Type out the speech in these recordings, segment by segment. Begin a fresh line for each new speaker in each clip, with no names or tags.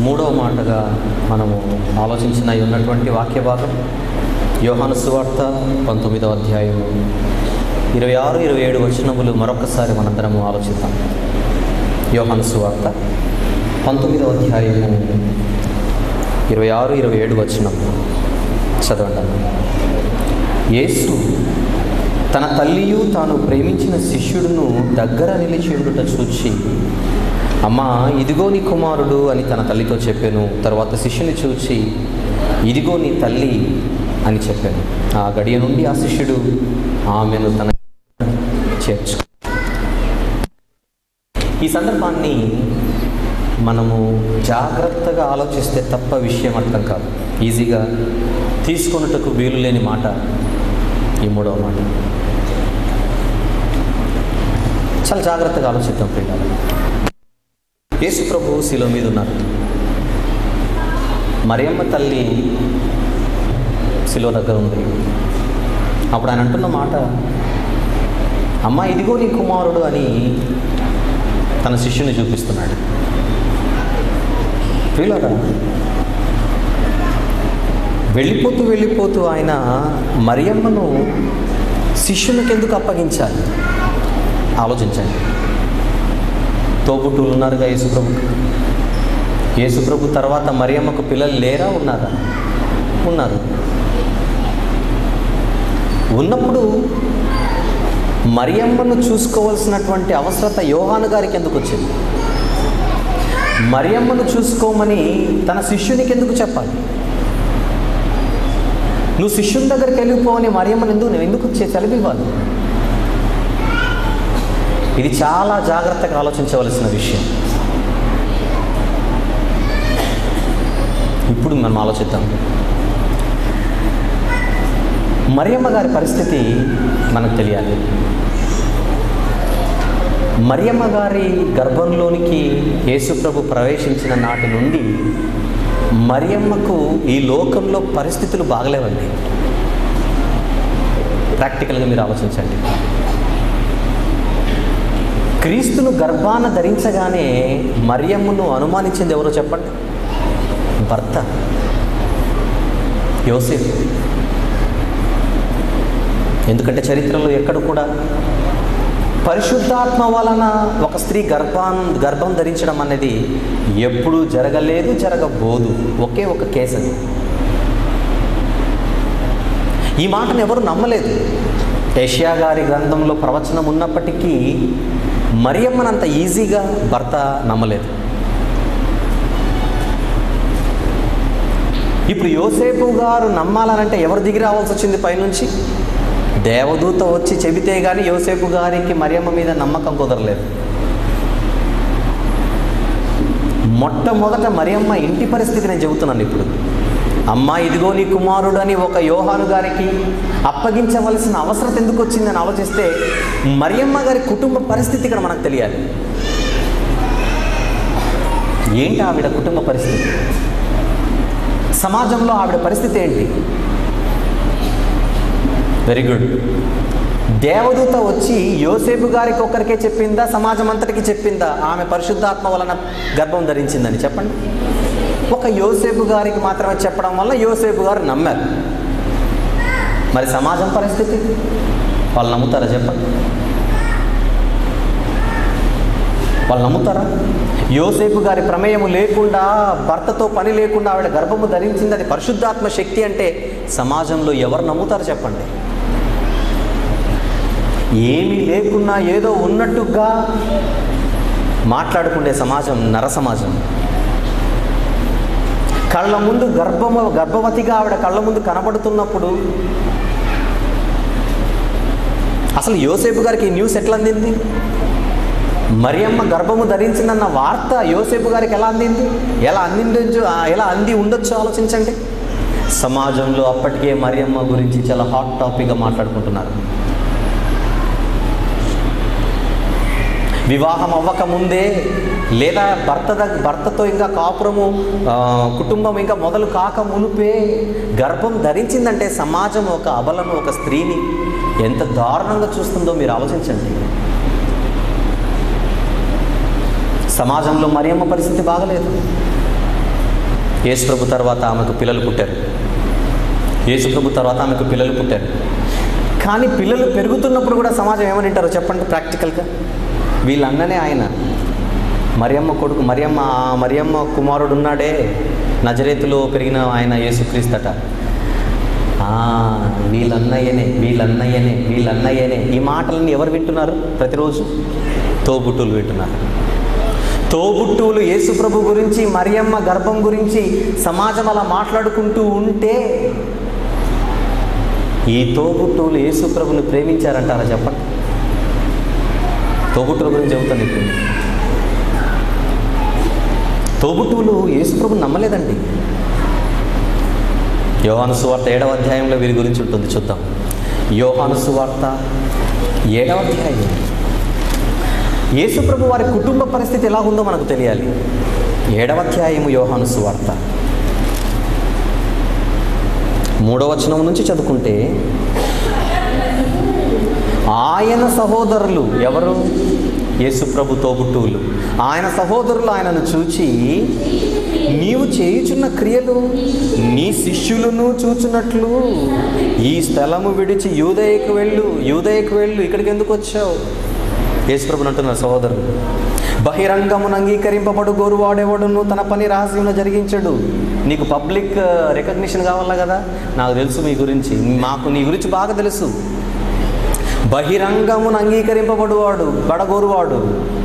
మూడవ మాటగా మనము ఆలోచించిన ఈ ఉన్నటువంటి వాక్య భాగం యోహాను సువార్త పంతొమ్మిదవ అధ్యాయము ఇరవై ఆరు ఇరవై ఏడు వచనములు మరొకసారి మనందరము ఆలోచిద్దాం యోహాను సువార్త పంతొమ్మిదవ అధ్యాయము ఇరవై ఆరు ఇరవై ఏడు వచనం చదవండి యేసు తన తల్లియు తాను ప్రేమించిన శిష్యుడును దగ్గర నిలిచి ఉండుట చూచి అమ్మా ఇదిగో నీ కుమారుడు అని తన తల్లితో చెప్పాను తర్వాత శిష్యుని చూచి ఇదిగో నీ తల్లి అని చెప్పాను ఆ గడియ నుండి ఆ శిష్యుడు ఆమెను తన చేర్చు ఈ సందర్భాన్ని మనము జాగ్రత్తగా ఆలోచిస్తే తప్ప విషయం అర్థం కాదు ఈజీగా తీసుకొనుటకు వీలు లేని మాట ఈ మూడవ మాట చాలా జాగ్రత్తగా ఆలోచిద్దాం పిల్లలు యేసు ప్రభు శిలో మీద ఉన్నారు మరియమ్మ తల్లి శిలో దగ్గర ఉంది అప్పుడు ఆయన అంటున్న మాట అమ్మ ఇదిగో నీ కుమారుడు అని తన శిష్యుని చూపిస్తున్నాడు ప్రియులారా వెళ్ళిపోతూ వెళ్ళిపోతూ ఆయన మరియమ్మను శిష్యునికి ఎందుకు అప్పగించాలి ఆలోచించండి తోబుట్టులు ఉన్నారుగా యేసుప్రభు యేసుప్రభు తర్వాత మరియమ్మకు పిల్లలు లేరా ఉన్నారా ఉన్నారు ఉన్నప్పుడు మరియమ్మను చూసుకోవాల్సినటువంటి అవసరత యోహాను గారికి ఎందుకు వచ్చింది మరియమ్మను చూసుకోమని తన శిష్యునికి ఎందుకు చెప్పాలి నువ్వు శిష్యుని దగ్గరికి వెళ్ళిపోవని మరియమ్మను ఎందుకు నువ్వు ఎందుకు సెలవివ్వాలి ఇది చాలా జాగ్రత్తగా ఆలోచించవలసిన విషయం ఇప్పుడు మనం ఆలోచిద్దాం మరియమ్మ గారి పరిస్థితి మనకు తెలియాలి మరియమ్మ గారి గర్భంలోనికి యేసుప్రభు ప్రవేశించిన నాటి నుండి మరియమ్మకు ఈ లోకంలో పరిస్థితులు బాగలేవండి ప్రాక్టికల్గా మీరు ఆలోచించండి క్రీస్తును గర్భాన ధరించగానే మరియమ్మను అనుమానించింది ఎవరో చెప్పండి భర్త యోసేఫ్ ఎందుకంటే చరిత్రలో ఎక్కడ కూడా పరిశుద్ధాత్మ వలన ఒక స్త్రీ గర్భాన్ గర్భం ధరించడం అనేది ఎప్పుడూ జరగలేదు జరగబోదు ఒకే ఒక కేసు అది ఈ మాటను ఎవరు నమ్మలేదు ఏషియా గారి గ్రంథంలో ప్రవచనం ఉన్నప్పటికీ మరియమ్మనంత ఈజీగా భర్త నమ్మలేదు ఇప్పుడు యోసేపు గారు నమ్మాలనంటే ఎవరు దిగి రావాల్సి వచ్చింది పైనుంచి దేవదూత వచ్చి చెబితే కానీ యోసేపు గారికి మరియమ్మ మీద నమ్మకం కుదరలేదు మొట్టమొదట మరియమ్మ ఇంటి పరిస్థితి నేను చెబుతున్నాను ఇప్పుడు అమ్మ ఇదిగో నీ కుమారుడు అని ఒక యోహాను గారికి అప్పగించవలసిన అవసరం ఎందుకు వచ్చిందని ఆలోచిస్తే మరియమ్మ గారి కుటుంబ పరిస్థితి ఇక్కడ మనకు తెలియాలి ఏంటి ఆవిడ కుటుంబ పరిస్థితి సమాజంలో ఆవిడ పరిస్థితి ఏంటి వెరీ గుడ్ దేవదూత వచ్చి యోసేపు గారికి ఒక్కరికే చెప్పిందా సమాజం అంతటికి చెప్పిందా ఆమె పరిశుద్ధాత్మ వలన గర్భం ధరించిందని చెప్పండి ఒక యోసేపు గారికి మాత్రమే చెప్పడం వల్ల యోసేపు గారు నమ్మారు మరి సమాజం పరిస్థితి వాళ్ళు నమ్ముతారా చెప్పండి వాళ్ళు నమ్ముతారా యోసేపు గారి ప్రమేయము లేకుండా భర్తతో పని లేకుండా ఆవిడ గర్భము ధరించింది అది పరిశుద్ధాత్మ శక్తి అంటే సమాజంలో ఎవరు నమ్ముతారు చెప్పండి ఏమీ లేకున్నా ఏదో ఉన్నట్టుగా మాట్లాడుకునే సమాజం నర సమాజం కళ్ళ ముందు గర్భము గర్భవతిగా ఆవిడ కళ్ళ ముందు కనబడుతున్నప్పుడు అసలు యోసేపు గారికి ఈ న్యూస్ ఎట్లా అందింది మరియమ్మ గర్భము ధరించిందన్న వార్త యోసేపు గారికి ఎలా అందింది ఎలా అందిండొచ్చు ఎలా అంది ఉండొచ్చు ఆలోచించండి సమాజంలో అప్పటికే మరియమ్మ గురించి చాలా హాట్ టాపిక్గా మాట్లాడుకుంటున్నారు వివాహం అవ్వక ముందే లేదా భర్త దగ్ భర్తతో ఇంకా కాపురము ఆ, కుటుంబం ఇంకా మొదలు కాక మునుపే గర్భం ధరించిందంటే సమాజం ఒక అబలను ఒక స్త్రీని ఎంత దారుణంగా చూస్తుందో మీరు ఆలోచించండి సమాజంలో మరియమ్మ పరిస్థితి బాగలేదు యేసుప్రభు తర్వాత ఆమెకు పిల్లలు పుట్టారు యేసుప్రభు తర్వాత ఆమెకు పిల్లలు పుట్టారు కానీ పిల్లలు పెరుగుతున్నప్పుడు కూడా సమాజం ఏమని అంటారో చెప్పండి ప్రాక్టికల్గా వీళ్ళన్ననే ఆయన మరియమ్మ కొడుకు మరియమ్మ ఆ మరియమ్మ కుమారుడు ఉన్నాడే నజరేతులో పెరిగిన ఆయన యేసుక్రీస్తట ఆ, వీళ్ళన్నయ్యనే వీళ్ళన్నయ్యనే వీళ్ళన్నయ్యనే ఈ మాటలన్నీ ఎవరు వింటున్నారు ప్రతిరోజు తోబుట్టులు వింటున్నారు తోబుట్టువులు యేసుప్రభు గురించి మరియమ్మ గర్భం గురించి సమాజం అలా మాట్లాడుకుంటూ ఉంటే ఈ తోబుట్టువులు యేసుప్రభుని ప్రేమించారంటారా చెప్పండి తోబుట్టువుల గురించి చెబుతాను ఇప్పుడు తోబుట్టువులు యేసుప్రభుని నమ్మలేదండి యోహాను సువార్త ఏడవ అధ్యాయంలో వీరి గురించి ఉంటుంది చూద్దాం యోహాను సువార్త ఏడవ అధ్యాయం యేసుప్రభు వారి కుటుంబ పరిస్థితి ఎలా ఉందో మనకు తెలియాలి ఏడవ అధ్యాయము యోహాను సువార్త మూడవ వచనం నుంచి చదువుకుంటే ఆయన సహోదరులు ఎవరు యేసుప్రభు తోబుట్టువులు ఆయన సహోదరులు ఆయనను చూచి నీవు చేయుచున్న క్రియలు నీ శిష్యులను చూచున్నట్లు ఈ స్థలము విడిచి యూదయకు వెళ్ళు యూదయకు వెళ్ళు ఇక్కడికి ఎందుకు వచ్చావు యేసుప్రభుని అంటున్నారు సహోదరులు బహిరంగమును అంగీకరింపబడు గోరువాడేవాడును తన పని రహస్యంలో జరిగించడు నీకు పబ్లిక్ రికగ్నిషన్ కావాలా కదా నాకు తెలుసు మీ గురించి మాకు నీ గురించి బాగా తెలుసు బహిరంగమును అంగీకరింపబడువాడు బడగోరువాడు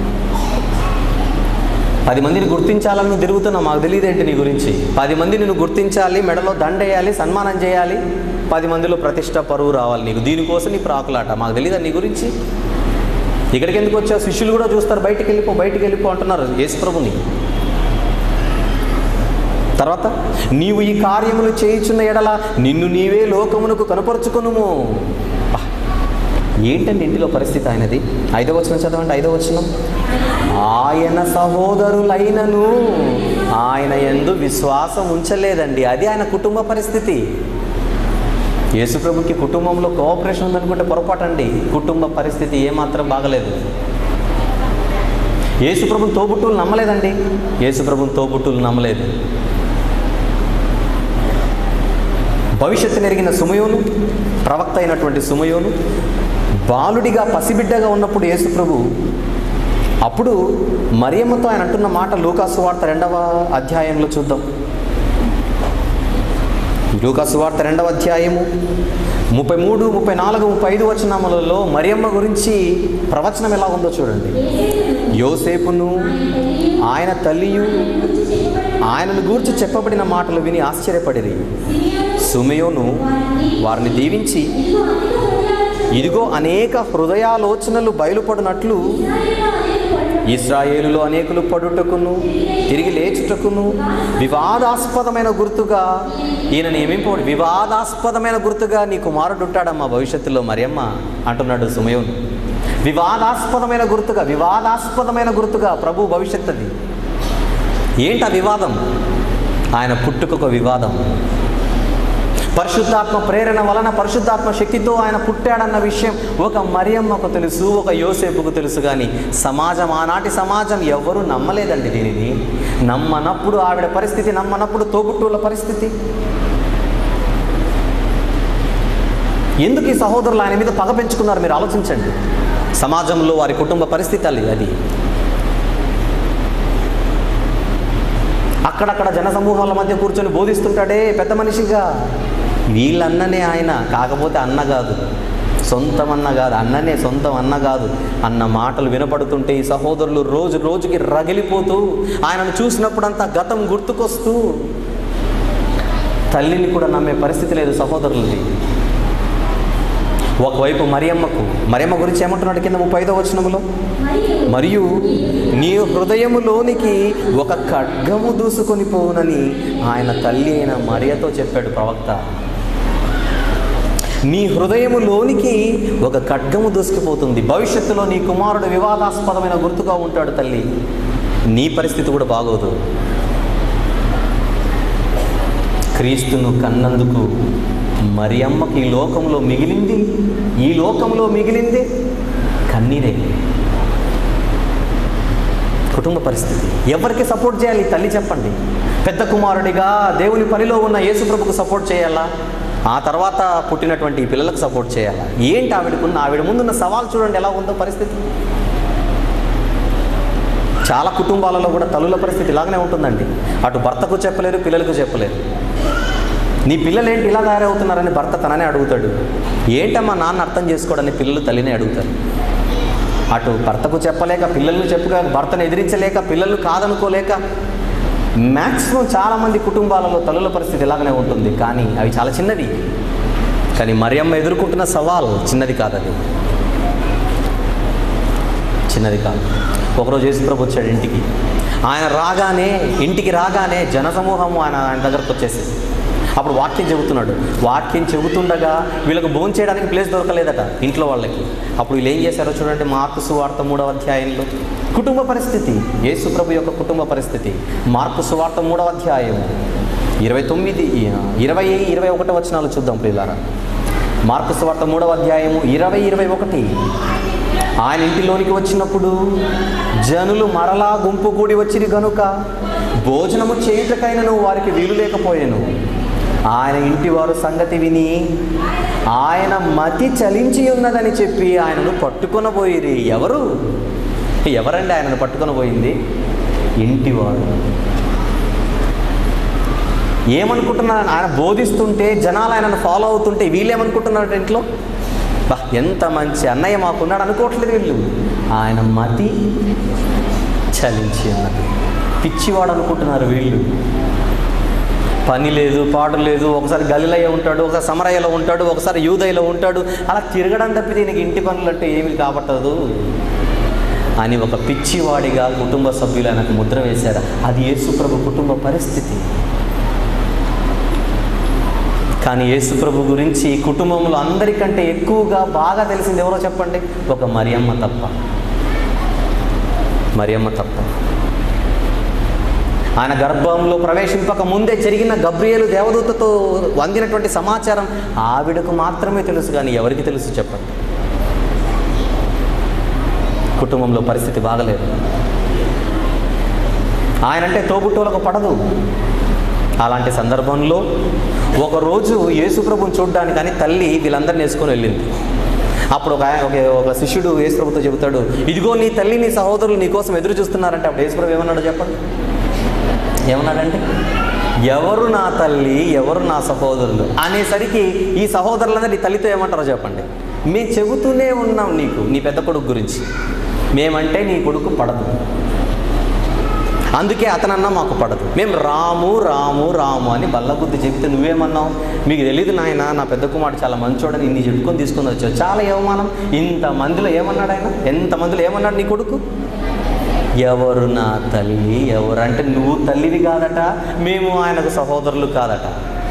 పది మందిని గుర్తించాలని నువ్వు తిరుగుతున్నావు మాకు తెలియదేంటి నీ గురించి పది మంది నిన్ను గుర్తించాలి మెడలో దండేయాలి సన్మానం చేయాలి పది మందిలో ప్రతిష్ట పరువు రావాలి నీకు దీనికోసం నీ ప్రాకులాట మాకు తెలియదా నీ గురించి ఇక్కడికి ఎందుకు వచ్చావు శిష్యులు కూడా చూస్తారు బయటికి వెళ్ళిపో బయటికి వెళ్ళిపో అంటున్నారు యేసుప్రభుని తర్వాత నీవు ఈ కార్యములు చేయుచున్న ఎడల నిన్ను నీవే లోకమునకు కనపరుచుకునుము బా, ఏంటండి ఇంటిలో పరిస్థితి ఆయనది ఐదో వచనం చదవండి ఐదో వచనం ఆయన సహోదరులైనను ఆయన ఎందు విశ్వాసం ఉంచలేదండి అది ఆయన కుటుంబ పరిస్థితి యేసుప్రభుకి కుటుంబంలో కోఆపరేషన్ ఉందనుకుంటే పొరపాటు అండి కుటుంబ పరిస్థితి ఏమాత్రం బాగలేదు యేసుప్రభుని తోబుట్టులు నమ్మలేదండి యేసుప్రభుని తోబుట్టులు నమ్మలేదు భవిష్యత్తు నెరిగిన సుమయోను ప్రవక్త అయినటువంటి సుమయోను బాలుడిగా పసిబిడ్డగా ఉన్నప్పుడు యేసుప్రభు అప్పుడు మరియమ్మతో ఆయన అంటున్న మాట లూకాసు వార్త రెండవ అధ్యాయంలో చూద్దాం లూకాసు వార్త రెండవ అధ్యాయము ముప్పై మూడు ముప్పై నాలుగు ముప్పై ఐదు వచనములలో మరియమ్మ గురించి ప్రవచనం ఎలా ఉందో చూడండి యోసేపును ఆయన తల్లియు ఆయనను గూర్చి చెప్పబడిన మాటలు విని ఆశ్చర్యపడిరి సుమయోను వారిని దీవించి ఇదిగో అనేక హృదయాలోచనలు బయలుపడినట్లు ఇస్రాయేలులో అనేకులు పడుటకును తిరిగి లేచుటకును వివాదాస్పదమైన గుర్తుగా ఈయన నియమింపబడి వివాదాస్పదమైన గుర్తుగా నీ కుమారుడు ఉంటాడమ్మా భవిష్యత్తులో మరియమ్మ అంటున్నాడు సుమయోను వివాదాస్పదమైన గుర్తుగా వివాదాస్పదమైన గుర్తుగా ప్రభు భవిష్యత్తు అది ఏంటి ఆ వివాదం ఆయన పుట్టుకొక వివాదం పరిశుద్ధాత్మ ప్రేరణ వలన పరిశుద్ధాత్మ శక్తితో ఆయన పుట్టాడన్న విషయం ఒక మరియమ్మకు తెలుసు ఒక యోసేపుకు తెలుసు కానీ సమాజం ఆనాటి సమాజం ఎవరు నమ్మలేదండి దీనిని నమ్మనప్పుడు ఆవిడ పరిస్థితి నమ్మనప్పుడు తోబుట్టువుల పరిస్థితి ఎందుకు ఈ సహోదరులు ఆయన మీద పగ పెంచుకున్నారు మీరు ఆలోచించండి సమాజంలో వారి కుటుంబ పరిస్థితి అది అది అక్కడక్కడ జన సమూహాల మధ్య కూర్చొని బోధిస్తుంటాడే పెద్ద మనిషిగా వీళ్ళన్ననే ఆయన కాకపోతే అన్న కాదు సొంతం అన్న కాదు అన్ననే సొంతం అన్న కాదు అన్న మాటలు వినపడుతుంటే ఈ సహోదరులు రోజు రోజుకి రగిలిపోతూ ఆయనను చూసినప్పుడంతా గతం గుర్తుకొస్తూ తల్లిని కూడా నమ్మే పరిస్థితి లేదు సహోదరులది ఒకవైపు మరియమ్మకు మరియమ్మ గురించి ఏమంటున్నాడు కింద ముప్పై ఐదో వచనములో మరియు నీ హృదయములోనికి ఒక ఖడ్గము దూసుకొని పోవునని ఆయన తల్లి అయిన మరియతో చెప్పాడు ప్రవక్త నీ హృదయములోనికి ఒక ఖడ్గము దూసుకుపోతుంది భవిష్యత్తులో నీ కుమారుడు వివాదాస్పదమైన గుర్తుగా ఉంటాడు తల్లి నీ పరిస్థితి కూడా బాగోదు క్రీస్తును కన్నందుకు మరి అమ్మకి ఈ లోకంలో మిగిలింది ఈ లోకంలో మిగిలింది కన్నీరే కుటుంబ పరిస్థితి ఎవరికి సపోర్ట్ చేయాలి ఈ తల్లి చెప్పండి పెద్ద కుమారుడిగా దేవుని పనిలో ఉన్న యేసుప్రభుకు సపోర్ట్ చేయాలా ఆ తర్వాత పుట్టినటువంటి ఈ పిల్లలకు సపోర్ట్ చేయాలా ఏంటి ఆవిడకున్న ఆవిడ ముందున్న సవాల్ చూడండి ఎలా ఉందో పరిస్థితి చాలా కుటుంబాలలో కూడా తల్లుల పరిస్థితి ఇలాగనే ఉంటుందండి అటు భర్తకు చెప్పలేరు పిల్లలకు చెప్పలేరు నీ పిల్లలు ఏంటి ఇలా తయారవుతున్నారని భర్త తననే అడుగుతాడు ఏంటమ్మా నాన్న అర్థం చేసుకోవడానికి పిల్లలు తల్లినే అడుగుతారు అటు భర్తకు చెప్పలేక పిల్లల్ని చెప్పుగా భర్తను ఎదిరించలేక పిల్లలు కాదనుకోలేక మ్యాక్సిమం చాలామంది కుటుంబాలలో తల్లుల పరిస్థితి ఇలాగనే ఉంటుంది కానీ అవి చాలా చిన్నవి కానీ మరియమ్మ ఎదుర్కొంటున్న సవాల్ చిన్నది కాదది చిన్నది కాదు ఒకరోజు యేసుప్రభు వచ్చాడు ఇంటికి ఆయన రాగానే ఇంటికి రాగానే జనసమూహము ఆయన ఆయన దగ్గరకు వచ్చేసింది అప్పుడు వాక్యం చెబుతున్నాడు వాక్యం చెబుతుండగా వీళ్ళకు భోజనం చేయడానికి ప్లేస్ దొరకలేదట ఇంట్లో వాళ్ళకి అప్పుడు వీళ్ళు ఏం చేశారో చూడండి మార్కు సువార్త మూడవ అధ్యాయంలో కుటుంబ పరిస్థితి యేసుప్రభు యొక్క కుటుంబ పరిస్థితి మార్కు సువార్త మూడవ అధ్యాయం ఇరవై తొమ్మిది ఇరవై ఇరవై ఒకటి వచనాలు చూద్దాం ప్రియులారా మార్కు సువార్త మూడవ అధ్యాయము ఇరవై ఇరవై ఒకటి ఆయన ఇంటిలోనికి వచ్చినప్పుడు జనులు మరలా గుంపు కూడి వచ్చిరి గనుక భోజనము చేయుటకైనను వారికి వీలు లేకపోయాను ఆయన ఇంటి వారు సంగతి విని ఆయన మతి చలించి ఉన్నదని చెప్పి ఆయనను పట్టుకొనబోయిరి ఎవరు ఎవరండి ఆయనను పట్టుకొనబోయింది ఇంటివారు ఏమనుకుంటున్నారు ఆయన బోధిస్తుంటే జనాలు ఆయనను ఫాలో అవుతుంటే వీళ్ళు ఏమనుకుంటున్నారు ఇంట్లో బా ఎంత మంచి అన్నయ్య మాకున్నాడు అనుకోవట్లేదు వీళ్ళు ఆయన మతి చలించి ఉన్నది పిచ్చివాడు అనుకుంటున్నారు వీళ్ళు పని లేదు పాటు లేదు ఒకసారి గలిలయ్య ఉంటాడు ఒకసారి సమరయ్యలో ఉంటాడు ఒకసారి యూదయ్యలో ఉంటాడు అలా తిరగడం తప్పితే ఈయనకి ఇంటి పనులు అంటే ఏమీ కాబట్టదు అని ఒక పిచ్చివాడిగా కుటుంబ సభ్యులు ఆయనకు ముద్ర వేశారు అది యేసుప్రభు కుటుంబ పరిస్థితి కానీ యేసుప్రభు గురించి కుటుంబంలో అందరికంటే ఎక్కువగా బాగా తెలిసింది ఎవరో చెప్పండి ఒక మరియమ్మ తప్ప మరియమ్మ తప్ప ఆయన గర్భంలో ప్రవేశింపక ముందే జరిగిన గబ్రియేలు దేవదూతతో వందినటువంటి సమాచారం ఆవిడకు మాత్రమే తెలుసు కానీ ఎవరికి తెలుసు చెప్పండి కుటుంబంలో పరిస్థితి బాగలేదు ఆయనంటే తోబుట్టువులకు పడదు అలాంటి సందర్భంలో ఒకరోజు యేసుప్రభుని చూడడానికని తల్లి వీళ్ళందరిని వేసుకొని వెళ్ళింది అప్పుడు ఒక ఆయన- ఒక ఒక శిష్యుడు యేసుప్రభుతో చెబుతాడు ఇదిగో నీ తల్లి నీ సహోదరులు నీ కోసం ఎదురు చూస్తున్నారంటే అప్పుడు యేసుప్రభు ఏమన్నాడు చెప్పండి ఏమన్నాడంటే ఎవరు నా తల్లి ఎవరు నా సహోదరులు అనేసరికి ఈ సహోదరులందరూ నీ తల్లితో ఏమంటారో చెప్పండి మేము చెబుతూనే ఉన్నాం నీకు నీ పెద్ద కొడుకు గురించి మేమంటే నీ కొడుకు పడదు అందుకే అతనన్నా మాకు పడదు మేము రాము రాము రాము అని బల్లబుద్ధి చెబితే నువ్వేమన్నావు మీకు తెలియదు నాయన నా పెద్ద కుమారుడు చాలా మంచోడని ఇన్ని చెప్పుకొని తీసుకొని వచ్చావు చాలా అవమానం ఇంత మందిలో ఏమన్నాడు ఆయన ఎంత మందిలో ఏమన్నాడు నీ కొడుకు ఎవరు నా తల్లి ఎవరు అంటే నువ్వు తల్లివి కాదట మేము ఆయనకు సహోదరులు కాదట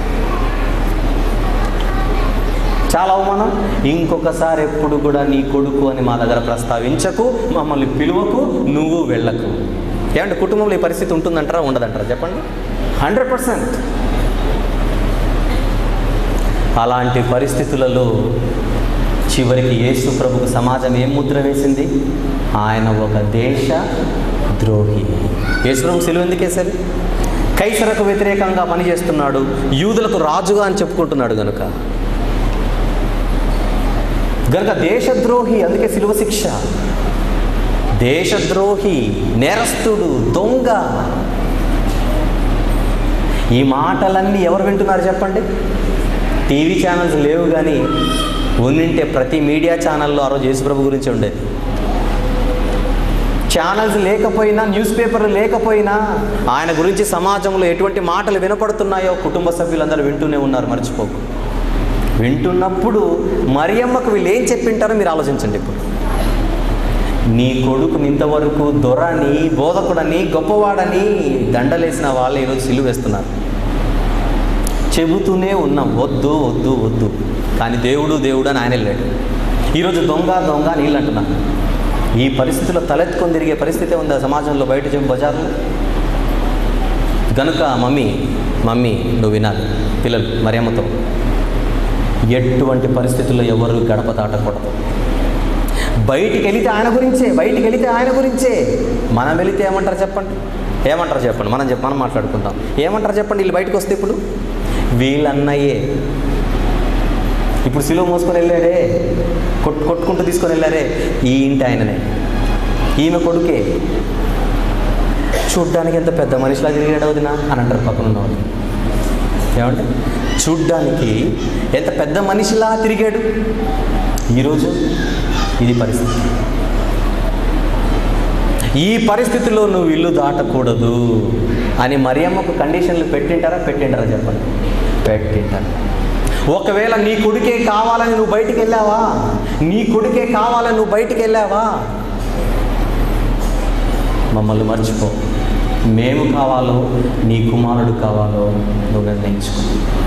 చాలా అవమానం ఇంకొకసారి ఎప్పుడు కూడా నీ కొడుకు అని మా దగ్గర ప్రస్తావించకు మమ్మల్ని పిలువకు నువ్వు వెళ్ళకు ఏమంటే కుటుంబంలో ఈ పరిస్థితి ఉంటుందంటారా ఉండదంటారా చెప్పండి హండ్రెడ్ పర్సెంట్ అలాంటి పరిస్థితులలో చివరికి యేసు ప్రభుకు సమాజం ఏం ముద్ర వేసింది ఆయన ఒక దేశ ద్రోహి యేసు ప్రభు సెలువు ఎందుకు వేశారు కైసరకు వ్యతిరేకంగా పనిచేస్తున్నాడు యూదులకు రాజుగా అని చెప్పుకుంటున్నాడు గనుక గనుక దేశద్రోహి అందుకే సిలువ శిక్ష దేశద్రోహి నేరస్తుడు దొంగ ఈ మాటలన్నీ ఎవరు వింటున్నారు చెప్పండి టీవీ ఛానల్స్ లేవు కానీ ఉన్నింటే ప్రతి మీడియా ఛానల్లో ఆ రోజు యేసుప్రభు గురించి ఉండేది ఛానల్స్ లేకపోయినా న్యూస్ పేపర్లు లేకపోయినా ఆయన గురించి సమాజంలో ఎటువంటి మాటలు వినపడుతున్నాయో కుటుంబ సభ్యులందరూ వింటూనే ఉన్నారు మర్చిపోకు వింటున్నప్పుడు మరియమ్మకు వీళ్ళు ఏం చెప్పింటారో మీరు ఆలోచించండి ఇప్పుడు నీ కొడుకుని ఇంతవరకు దొరని బోధకుడని గొప్పవాడని దండలేసిన వాళ్ళు ఈరోజు సిలువ వేస్తున్నారు చెబుతూనే ఉన్నాం వద్దు వద్దు వద్దు కానీ దేవుడు దేవుడు అని ఆయన వెళ్ళాడు ఈరోజు దొంగ దొంగ అని వీళ్ళు అంటున్నారు ఈ పరిస్థితిలో తలెత్తుకొని తిరిగే పరిస్థితి ఉందా సమాజంలో బయట చెప్పు బజార్లో గనుక మమ్మీ మమ్మీ నువ్వు వినాలి పిల్లలు మరియమ్మతో ఎటువంటి పరిస్థితుల్లో ఎవరు గడప దాటకూడదు బయటికి వెళితే ఆయన గురించే బయటికి వెళితే ఆయన గురించే మనం వెళితే ఏమంటారు చెప్పండి ఏమంటారు చెప్పండి మనం చెప్ప మనం మాట్లాడుకుందాం ఏమంటారు చెప్పండి వీళ్ళు బయటకు వస్తే ఇప్పుడు వీళ్ళన్నయ్యే ఇప్పుడు సిలువ మోసుకొని వెళ్ళాడే కొట్టు కొట్టుకుంటూ తీసుకొని వెళ్ళారే ఈ ఇంటి ఆయననే ఈమె కొడుకే చూడ్డానికి ఎంత పెద్ద మనిషిలా తిరిగాడు వదినా అని అంటారు పక్కన ఉన్నవాళ్ళు ఏమంటే చూడ్డానికి ఎంత పెద్ద మనిషిలా తిరిగాడు ఈరోజు ఇది పరిస్థితి ఈ పరిస్థితిలో నువ్వు ఇల్లు దాటకూడదు అని మరియమ్మకు కండిషన్లు పెట్టింటారా పెట్టింటారా చెప్పండి పెట్టింటారు ఒకవేళ నీ కొడుకే కావాలని నువ్వు బయటికి వెళ్ళావా నీ కొడుకే కావాలని నువ్వు బయటికి వెళ్ళావా మమ్మల్ని మర్చిపో మేము కావాలో నీ కుమారుడు కావాలో నువ్వు నిర్ణయించుకో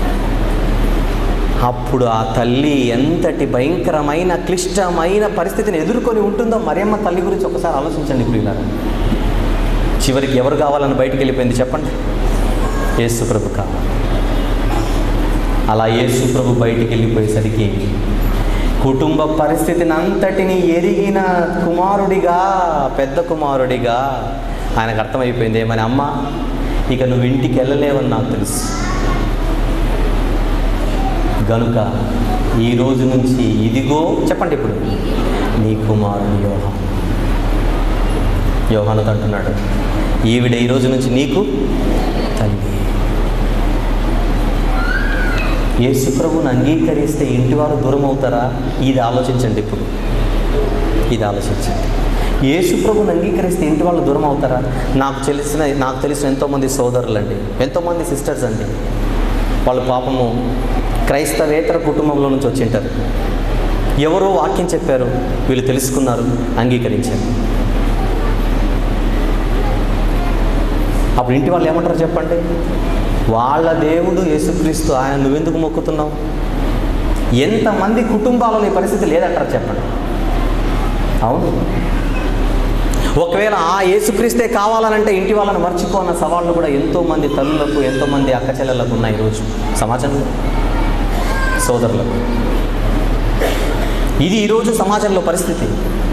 అప్పుడు ఆ తల్లి ఎంతటి భయంకరమైన క్లిష్టమైన పరిస్థితిని ఎదుర్కొని ఉంటుందో మరియమ్మ తల్లి గురించి ఒకసారి ఆలోచించండి ప్రియులారా చివరికి ఎవరు కావాలని బయటికి వెళ్ళిపోయింది చెప్పండి యేసు ప్రభు కావాలి అలా యేసు ప్రభు బయటికి వెళ్ళిపోయేసరికి కుటుంబ పరిస్థితిని అంతటిని ఎరిగిన కుమారుడిగా పెద్ద కుమారుడిగా ఆయనకు అర్థమైపోయింది ఏమని అమ్మ ఇక నువ్వు ఇంటికి వెళ్ళలేవని నాకు తెలుసు గనుక ఈ రోజు నుంచి ఇదిగో చెప్పండి ఇప్పుడు నీ కుమారుడు యోహాన్ యోహానుతో అంటున్నాడు ఈవిడ ఈ రోజు నుంచి నీకు తల్లి యేసు ప్రభుని అంగీకరిస్తే ఇంటి వారు దూరం అవుతారా ఇది ఆలోచించండి ఇప్పుడు ఇది ఆలోచించండి యేసు ప్రభుని అంగీకరిస్తే ఇంటి వాళ్ళు దూరం అవుతారా నాకు తెలిసిన నాకు తెలిసిన ఎంతోమంది సోదరులు అండి ఎంతోమంది సిస్టర్స్ అండి వాళ్ళు పాపము క్రైస్తవేతర కుటుంబంలో నుంచి వచ్చింటారు ఎవరో వాక్యం చెప్పారు వీళ్ళు తెలుసుకున్నారు అంగీకరించారు అప్పుడు ఇంటి వాళ్ళు ఏమంటారు చెప్పండి వాళ్ళ దేవుడు యేసుక్రీస్తు ఆయన నువ్వెందుకు మొక్కుతున్నావు ఎంతమంది కుటుంబాలలో ఈ పరిస్థితి లేదంటారు చెప్పండి అవును ఒకవేళ ఆ యేసుక్రీస్తే కావాలనంటే ఇంటి వాళ్ళని మర్చిపోన్న సవాళ్ళు కూడా ఎంతోమంది తల్లులకు ఎంతోమంది అక్క చెల్లెలకు ఉన్నాయి ఈరోజు సమాజంలో సోదరులకు ఇది ఈరోజు సమాజంలో పరిస్థితి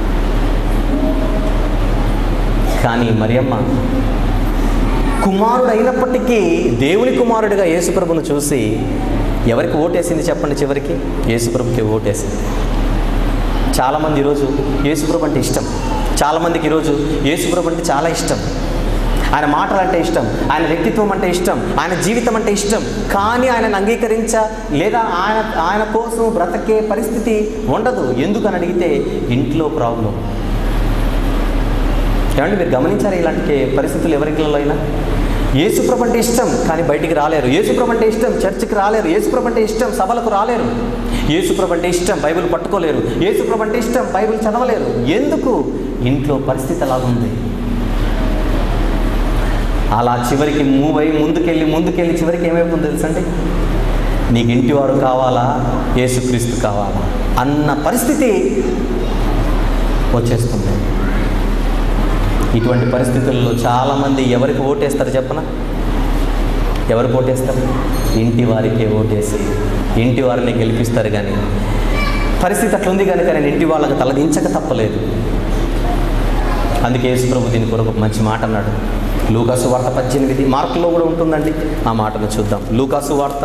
కానీ మరియమ్మ కుమారుడు అయినప్పటికీ దేవుని కుమారుడిగా యేసుప్రభును చూసి ఎవరికి ఓటేసింది చెప్పండి చివరికి యేసుప్రభుకి ఓటేసింది చాలామంది ఈరోజు యేసుప్రభు అంటే ఇష్టం చాలామందికి ఈరోజు యేసుప్రభు అంటే చాలా ఇష్టం ఆయన మాటలు అంటే ఇష్టం ఆయన వ్యక్తిత్వం అంటే ఇష్టం ఆయన జీవితం అంటే ఇష్టం కానీ ఆయనను అంగీకరించ లేదా ఆయన ఆయన కోసం బ్రతకే పరిస్థితి ఉండదు ఎందుకని అడిగితే ఇంట్లో ప్రాబ్లం ఏమండి మీరు గమనించారు ఇలాంటి పరిస్థితులు ఎవరికిలో అయినా యేసుప్రభు అంటే ఇష్టం కానీ బయటికి రాలేరు యేసుప్రభు అంటే ఇష్టం చర్చికి రాలేరు యేసుప్రభు అంటే ఇష్టం సభలకు రాలేరు యేసుప్రభు అంటే ఇష్టం బైబిల్ పట్టుకోలేరు యేసుప్రభు అంటే ఇష్టం బైబిల్ చదవలేరు ఎందుకు ఇంట్లో పరిస్థితి అలాగుంది అలా చివరికి మూవ్ అయ్యి ముందుకెళ్ళి ముందుకెళ్ళి చివరికి ఏమైపోతుందో తెలుసండి నీకు ఇంటి వారు కావాలా యేసుక్రీస్తు కావాలా అన్న పరిస్థితి వచ్చేస్తుంది ఇటువంటి పరిస్థితుల్లో చాలామంది ఎవరికి ఓటేస్తారు చెప్పనా ఎవరికి ఓటేస్తారు ఇంటి వారికే ఓటేసి ఇంటి వారిని గెలిపిస్తారు కానీ పరిస్థితి అట్లుంది కనుక నేను ఇంటి వాళ్ళకి తలదించక తప్పలేదు అందుకే యేసు ప్రభు దీని కొరకు ఒక మంచి మాట అన్నాడు లూకాసు వార్త పద్దెనిమిది మార్కులో కూడా ఉంటుందండి ఆ మాటను చూద్దాం లూకాసు వార్త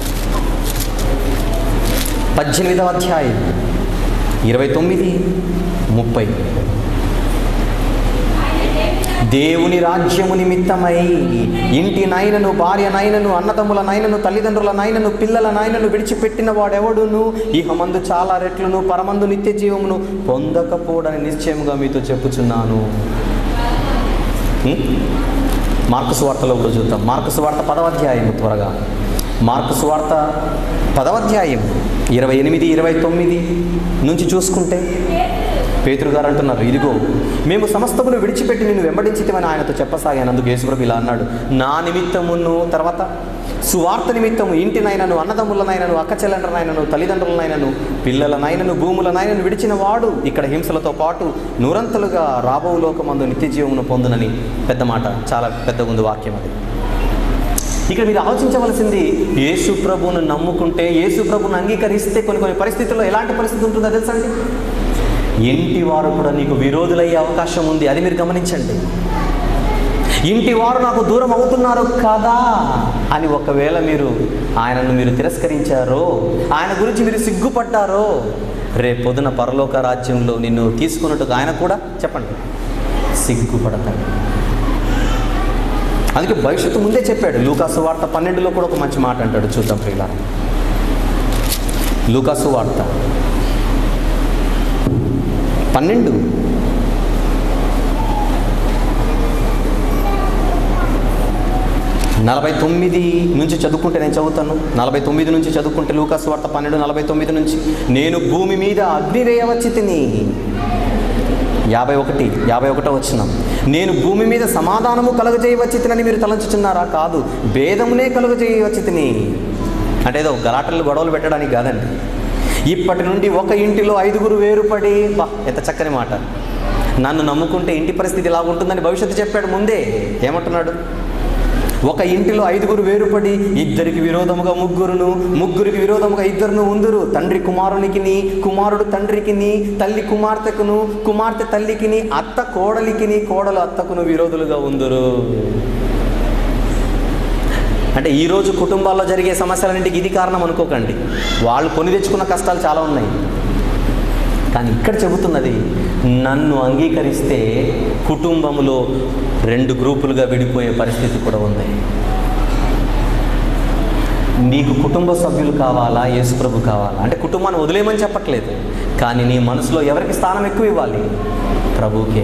పద్దెనిమిదవ అధ్యాయం ఇరవై తొమ్మిది ముప్పై దేవుని రాజ్యము నిమిత్తమై ఇంటి నైనను భార్య నైనను అన్నదమ్ముల నైనను తల్లిదండ్రుల నైనను పిల్లల నైనను విడిచిపెట్టిన వాడెవడును ఇహమందు చాలా రెట్లును పరమందు నిత్య జీవమును పొందకపోడని నిశ్చయముగా మీతో చెప్పుచున్నాను హ్మ్? మార్కు సువార్తలో కూడా చూద్దాం మార్కు సువార్త పదవాధ్యాయం త్వరగా మార్కు సువార్త పదవాధ్యాయం ఇరవై ఎనిమిది ఇరవై తొమ్మిది నుంచి చూసుకుంటే పేతురు గారు అంటున్నారు ఇదిగో మేము సమస్తమును విడిచిపెట్టి నిన్ను వెంబడించితమని ఆయనతో చెప్పసాగాను అందుకు యేసుప్రభు ఇలా అన్నాడు నా నిమిత్తమును తర్వాత సువార్త నిమిత్తము ఇంటినైనను అన్నదమ్ములనైనను అక్కచెల్లెండ్రనైనను తల్లిదండ్రులనైనను పిల్లలనైనను భూములనైనను విడిచిన వాడు ఇక్కడ హింసలతో పాటు నూరంతలుగా రాబో లోకమందు నిత్య జీవమును పొందునని పెద్ద మాట చాలా పెద్ద ఉంది వాక్యం అది ఇక్కడ మీరు ఆలోచించవలసింది యేసు ప్రభువును నమ్ముకుంటే యేసు ప్రభువును అంగీకరిస్తే కొన్ని కొన్ని పరిస్థితుల్లో ఎలాంటి పరిస్థితి ఉంటుందో తెలుసా అండి ఇంటి వారు కూడా నీకు విరోధులయ్యే అవకాశం ఉంది అది మీరు గమనించండి ఇంటి వారు నాకు దూరం అవుతున్నారు కదా అని ఒకవేళ మీరు ఆయనను మీరు తిరస్కరించారో ఆయన గురించి మీరు సిగ్గుపడ్డారో రేపు పొద్దున పరలోక రాజ్యంలో నిన్ను తీసుకున్నట్టుగా ఆయన కూడా చెప్పండి సిగ్గుపడతాడు అందుకే భవిష్యత్తు ముందే చెప్పాడు లూకాసు వార్త పన్నెండులో కూడా ఒక మంచి మాట అంటాడు చూద్దాం ప్రియుల లూకాసు వార్త పన్నెండు నలభై తొమ్మిది నుంచి చదువుకుంటే నేను చదువుతాను నలభై తొమ్మిది నుంచి చదువుకుంటే లూకాసు వార్త పన్నెండు నలభై తొమ్మిది నుంచి నేను భూమి మీద అగ్ని వేయవచ్చి తిని యాభై ఒకటి యాభై ఒకటో వచ్చిన నేను భూమి మీద సమాధానము కలుగజేయవచ్చి తినని మీరు తలంచుచున్నారా కాదు భేదమునే కలుగజేయవచ్చి తిని అంటే ఏదో గలాటలు గొడవలు పెట్టడానికి కాదండి ఇప్పటి నుండి ఒక ఇంటిలో ఐదుగురు వేరుపడి బా ఎంత చక్కని మాట నన్ను నమ్ముకుంటే ఇంటి పరిస్థితి ఇలా ఉంటుందని భవిష్యత్తు చెప్పాడు ముందే ఏమంటున్నాడు ఒక ఇంటిలో ఐదుగురు వేరుపడి ఇద్దరికి విరోధముగా ముగ్గురును ముగ్గురికి విరోధముగా ఇద్దరును ఉందురు తండ్రి కుమారునికిని కుమారుడు తండ్రికిని తల్లి కుమార్తెకును కుమార్తె తల్లికిని అత్త కోడలికిని కోడలు అత్తకును విరోధులుగా ఉందురు అంటే ఈరోజు కుటుంబాల్లో జరిగే సమస్యలన్నింటికి ఇది కారణం అనుకోకండి వాళ్ళు కొని తెచ్చుకున్న కష్టాలు చాలా ఉన్నాయి కానీ ఇక్కడ చెబుతున్నది నన్ను అంగీకరిస్తే కుటుంబంలో రెండు గ్రూపులుగా విడిపోయే పరిస్థితి కూడా ఉంది నీకు కుటుంబ సభ్యులు కావాలా యేసుప్రభు కావాలా అంటే కుటుంబాన్ని వదిలేయమని చెప్పట్లేదు కానీ నీ మనసులో ఎవరికి స్థానం ఎక్కువ ఇవ్వాలి ప్రభుకే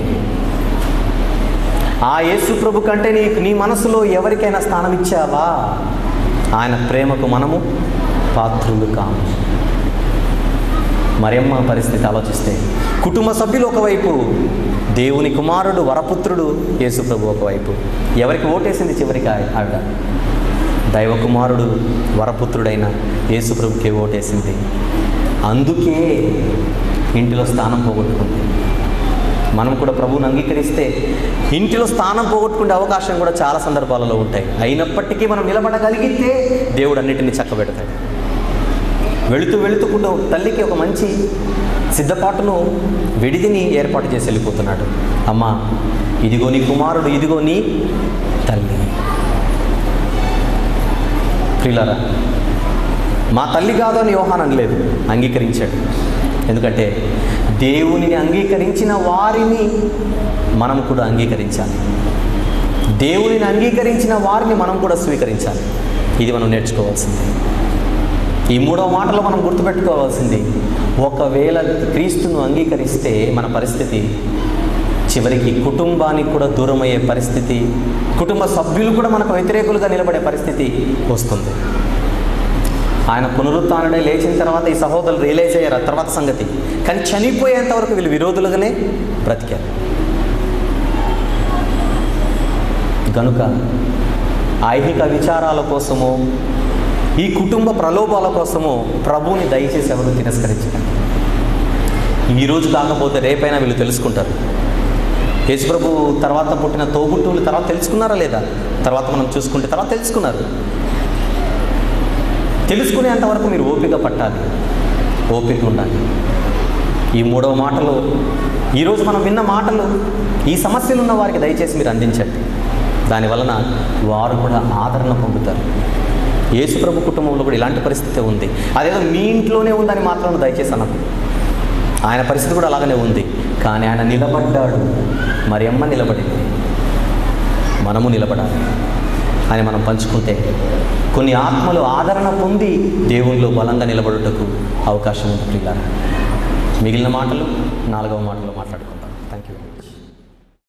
ఆ యేసు ప్రభు కంటే నీ నీ మనసులో ఎవరికైనా స్థానం ఇచ్చావా ఆయన ప్రేమకు మనము పాత్రులు కాము మరియమ్మ పరిస్థితి ఆలోచిస్తే కుటుంబ సభ్యులు ఒకవైపు దేవుని కుమారుడు వరపుత్రుడు యేసుప్రభు ఒకవైపు ఎవరికి ఓటేసింది చివరికి ఆ- ఆవిడ దైవ కుమారుడు వరపుత్రుడైన యేసుప్రభుకే ఓటేసింది అందుకే ఇంటిలో స్థానం పోగొట్టుకుంది మనం కూడా ప్రభువుని అంగీకరిస్తే ఇంటిలో స్థానం పోగొట్టుకునే అవకాశం కూడా చాలా సందర్భాలలో ఉంటాయి అయినప్పటికీ మనం నిలబడగలిగితే దేవుడు అన్నిటిని చక్కబెడతాడు వెళుతూ వెళుతూ కూడా తల్లికి ఒక మంచి సిద్ధపాటును విడిదిని ఏర్పాటు చేసి వెళ్ళిపోతున్నాడు అమ్మా ఇదిగో నీ కుమారుడు ఇదిగో నీ తల్లి ప్రియులారా మా తల్లి కాదు అని యోహాన్ అనలేదు అంగీకరించాడు ఎందుకంటే దేవునిని అంగీకరించిన వారిని మనం కూడా అంగీకరించాలి దేవునిని అంగీకరించిన వారిని మనం కూడా స్వీకరించాలి ఇది మనం నేర్చుకోవాల్సింది ఈ మూడవ మాటలో మనం గుర్తుపెట్టుకోవాల్సింది ఒకవేళ క్రీస్తును అంగీకరిస్తే మన పరిస్థితి చివరికి కుటుంబానికి కూడా దూరం అయ్యే పరిస్థితి కుటుంబ సభ్యులు కూడా మనకు వ్యతిరేకులుగా నిలబడే పరిస్థితి వస్తుంది ఆయన పునరుత్డై లేచిన తర్వాత ఈ సహోదరులు రియలైజ్ అయ్యారు ఆ తర్వాత సంగతి కానీ చనిపోయేంత వరకు వీళ్ళు విరోధులుగానే బ్రతికారు గనుక ఐహిక విచారాల కోసమో ఈ కుటుంబ ప్రలోభాల కోసమో ప్రభువుని దయచేసి ఎవరు తిరస్కరించకండి ఈరోజు కాకపోతే రేపైనా వీళ్ళు తెలుసుకుంటారు యేసుప్రభు తర్వాత పుట్టిన తోబుట్టువులు తర్వాత తెలుసుకున్నారా లేదా తర్వాత మనం చూసుకుంటే తర్వాత తెలుసుకున్నారు తెలుసుకునేంత వరకు మీరు ఓపిక పట్టాలి ఓపిక ఉండాలి ఈ మూడవ మాటలు ఈరోజు మనం విన్న మాటలు ఈ సమస్యలు ఉన్న వారికి దయచేసి మీరు అందించండి దానివలన వారు కూడా ఆదరణ పొందుతారు యేసుప్రభు కుటుంబంలో కూడా ఇలాంటి పరిస్థితి ఉంది అదేదో మీ ఇంట్లోనే ఉందని మాత్రం దయచేసి అనకు ఆయన పరిస్థితి కూడా అలాగనే ఉంది కానీ ఆయన నిలబడ్డాడు మరి అమ్మ నిలబడింది మనము నిలబడాలి అని మనం పంచుకుంటే కొన్ని ఆత్మలు ఆదరణ పొంది దేవునిలో బలంగా నిలబడుటకు అవకాశం ఉంది ప్రియులారా మిగిలిన మాటలు నాలుగవ మాటలో మాట్లాడుకుందాం థ్యాంక్ యూ